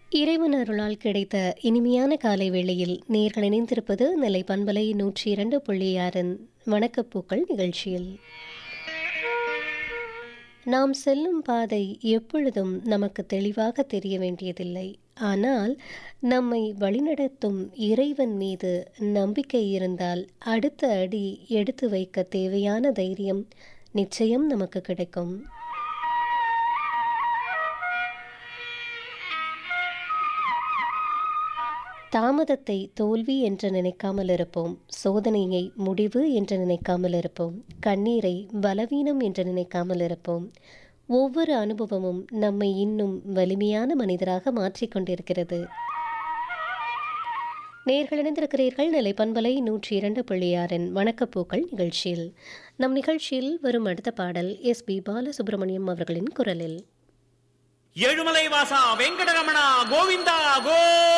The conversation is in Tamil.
இறைவன் அருளால் கிடைத்த இனிமையான காலை வேளையில் நேர்கள் இணைந்திருப்பது நெல்லை பண்பலை நூற்றி இரண்டு புள்ளி ஆறின் வணக்கப்பூக்கள் நிகழ்ச்சியில் நாம் செல்லும் பாதை எப்பொழுதும் நமக்கு தெளிவாக தெரிய வேண்டியதில்லை ஆனால் நம்மை வழிநடத்தும் இறைவன் மீது நம்பிக்கை இருந்தால் அடுத்த அடி எடுத்து வைக்க தேவையான தைரியம் நிச்சயம் நமக்கு கிடைக்கும் தாமதத்தை தோல்வி என்று நினைக்காமல் இருப்போம் சோதனையை முடிவு என்று நினைக்காமல் இருப்போம் கண்ணீரை பலவீனம் என்று நினைக்காமல் இருப்போம் ஒவ்வொரு அனுபவமும் நம்மை இன்னும் வலிமையான மனிதராக மாற்றிக்கொண்டிருக்கிறது நேர்கள் இணைந்திருக்கிறீர்கள் நிலை பண்பலை நூற்றி இரண்டு புள்ளியாரின் வணக்கப்பூக்கள் நிகழ்ச்சியில் நம் நிகழ்ச்சியில் வரும் அடுத்த பாடல் எஸ் பி பாலசுப்ரமணியம் அவர்களின் குரலில் ஏழுமலை வாசா வெங்கடரமணா கோவிந்தா கோ